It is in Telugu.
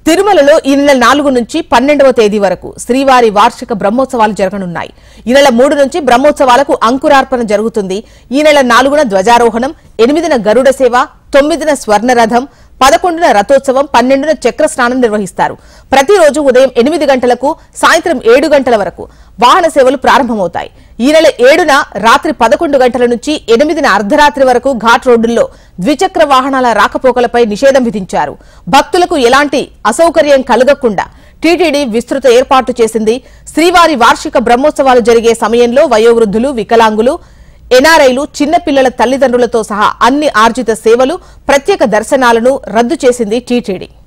తిరుమలలో ఈ నెల నాలుగు నుంచి పన్నెండవ తేదీ వరకు శ్రీవారి వార్షిక బ్రహ్మోత్సవాలు జరగనున్నాయి ఈ నెల మూడు నుంచి బ్రహ్మోత్సవాలకు అంకురార్పణ జరుగుతుంది ఈ నెల నాలుగున ధ్వజారోహణం ఎనిమిదిన గరుడ సేవ తొమ్మిదిన స్వర్ణరథం పదకొండున రథోత్సవం పన్నెండున చక్ర స్నానం నిర్వహిస్తారు ప్రతిరోజు ఉదయం ఎనిమిది గంటలకు సాయంత్రం ఏడు గంటల వరకు వాహన సేవలు ప్రారంభమవుతాయి ఈ నెల ఏడున రాత్రి పదకొండు గంటల నుంచి ఎనిమిదిన అర్ధరాత్రి వరకు ఘాట్ రోడ్డుల్లో ద్విచక్ర వాహనాల రాకపోకలపై నిషేధం విధించారు భక్తులకు ఎలాంటి అసౌకర్యం కలగకుండా టీటీడీ విస్తృత ఏర్పాటు చేసింది శ్రీవారి వార్షిక బ్రహ్మోత్సవాలు జరిగే సమయంలో వయోవృద్ధులు వికలాంగులు ఎన్ఆర్ఐలు చిన్నపిల్లల తల్లిదండ్రులతో సహా అన్ని ఆర్జిత సేవలు ప్రత్యేక దర్శనాలను రద్దు చేసింది టీటీడీ